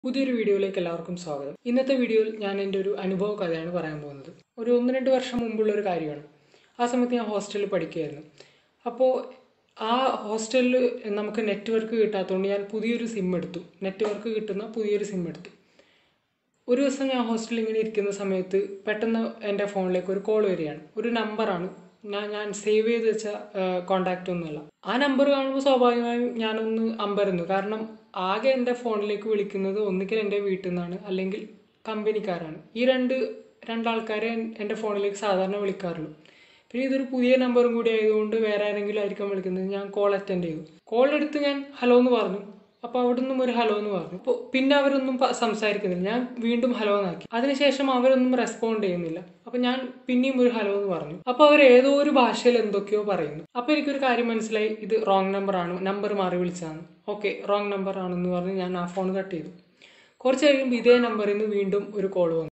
പുതിയൊരു വീഡിയോയിലേക്ക് എല്ലാവർക്കും സ്വാഗതം ഇന്നത്തെ വീഡിയോയിൽ ഞാൻ എൻ്റെ ഒരു അനുഭവ കഥയാണ് പറയാൻ പോകുന്നത് ഒരു ഒന്ന് രണ്ട് വർഷം മുമ്പുള്ള ഒരു കാര്യമാണ് ആ സമയത്ത് ഞാൻ ഹോസ്റ്റലിൽ പഠിക്കുകയായിരുന്നു അപ്പോൾ ആ ഹോസ്റ്റലിൽ നമുക്ക് നെറ്റ്വർക്ക് കിട്ടാത്തതുകൊണ്ട് ഞാൻ പുതിയൊരു സിം എടുത്തു നെറ്റ്വർക്ക് കിട്ടുന്ന പുതിയൊരു സിം എടുത്തു ഒരു ദിവസം ഞാൻ ഹോസ്റ്റലിൽ ഇങ്ങനെ ഇരിക്കുന്ന സമയത്ത് പെട്ടെന്ന് എൻ്റെ ഫോണിലേക്ക് ഒരു കോൾ വരികയാണ് ഒരു നമ്പറാണ് ഞാൻ ഞാൻ സേവ് ചെയ്ത് വെച്ച കോണ്ടാക്റ്റ് ഒന്നുമല്ല ആ നമ്പർ കാണുമ്പോൾ സ്വാഭാവികമായും ഞാനൊന്ന് അമ്പരന്നു കാരണം ആകെ എൻ്റെ ഫോണിലേക്ക് വിളിക്കുന്നത് ഒന്നുകിൽ എൻ്റെ വീട്ടിൽ നിന്നാണ് അല്ലെങ്കിൽ കമ്പനിക്കാരാണ് ഈ രണ്ട് രണ്ടാൾക്കാരെ എൻ്റെ ഫോണിലേക്ക് സാധാരണ വിളിക്കാറുള്ളൂ പിന്നെ ഇതൊരു പുതിയ നമ്പറും കൂടി ആയതുകൊണ്ട് വേറെ ആരെങ്കിലും ആയിരിക്കും വിളിക്കുന്നത് ഞാൻ കോൾ അറ്റൻഡ് ചെയ്തു കോൾ എടുത്ത് ഞാൻ ഹലോ എന്ന് പറഞ്ഞു അപ്പോൾ അവിടെ നിന്നും ഒരു ഹലോ എന്ന് പറഞ്ഞു അപ്പോൾ പിന്നെ അവരൊന്നും പ- സംസാരിക്കുന്നില്ല ഞാൻ വീണ്ടും ഹലോ എന്നാക്കി അതിനുശേഷം അവരൊന്നും റെസ്പോണ്ട് ചെയ്യുന്നില്ല അപ്പോൾ ഞാൻ പിന്നെയും ഒരു ഹലോ എന്ന് പറഞ്ഞു അപ്പോൾ അവർ ഏതോ ഒരു ഭാഷയിൽ എന്തൊക്കെയോ പറയുന്നു അപ്പോൾ എനിക്കൊരു കാര്യം മനസ്സിലായി ഇത് റോങ് നമ്പർ ആണ് നമ്പർ മാറി വിളിച്ചതാണ് ഓക്കെ റോങ് നമ്പർ ആണെന്ന് പറഞ്ഞ് ഞാൻ ആ ഫോൺ കട്ട് ചെയ്തു കുറച്ച് കഴിയുമ്പോൾ ഇതേ നമ്പറിൽ നിന്ന് വീണ്ടും ഒരു കോൾ വന്നു